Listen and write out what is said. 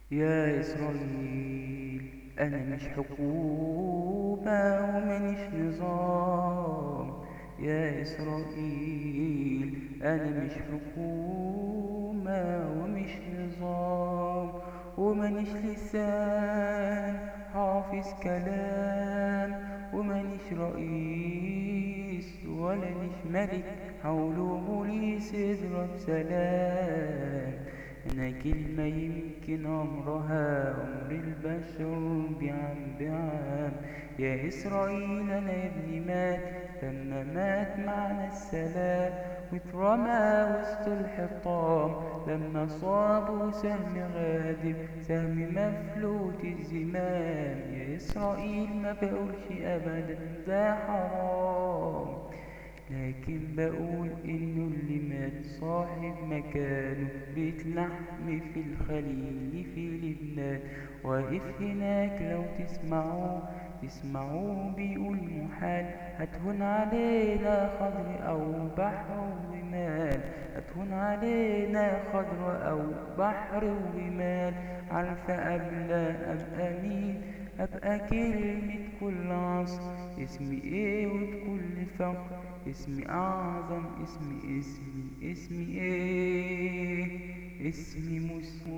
يا إسرائيل أنا مش حكومة ومانيش نظام يا إسرائيل أنا مش حكومة ومش نظام ومانيش لسان حافظ كلام ومانيش رئيس ولا نيش ملك حوله بوليس اضرب سلام أنا كلمة يمكن عمرها عمر البشر بعام بعام يا إسرائيل أنا ابني مات لما مات معنا السلام واترمى وسط الحطام لما صابوا سهم غادر سهم مفلوت الزمام يا إسرائيل ما بقولش أبدا ده حرام لكن بقول إنه اللي مات صاحب مكانه بيت لحم في الخليل في لبنان واقف هناك لو تسمعوه تسمعوه بيقول محال هتهون علينا خضر أو بحر ومال هتهون علينا خضر أو بحر ومال عارفة قبل أبقى مين أبقى كلمة كل عصر اسمي ايه وبكل فخر اسمي أعظم اسمي اسمي اسمي ايه اسمي مسلم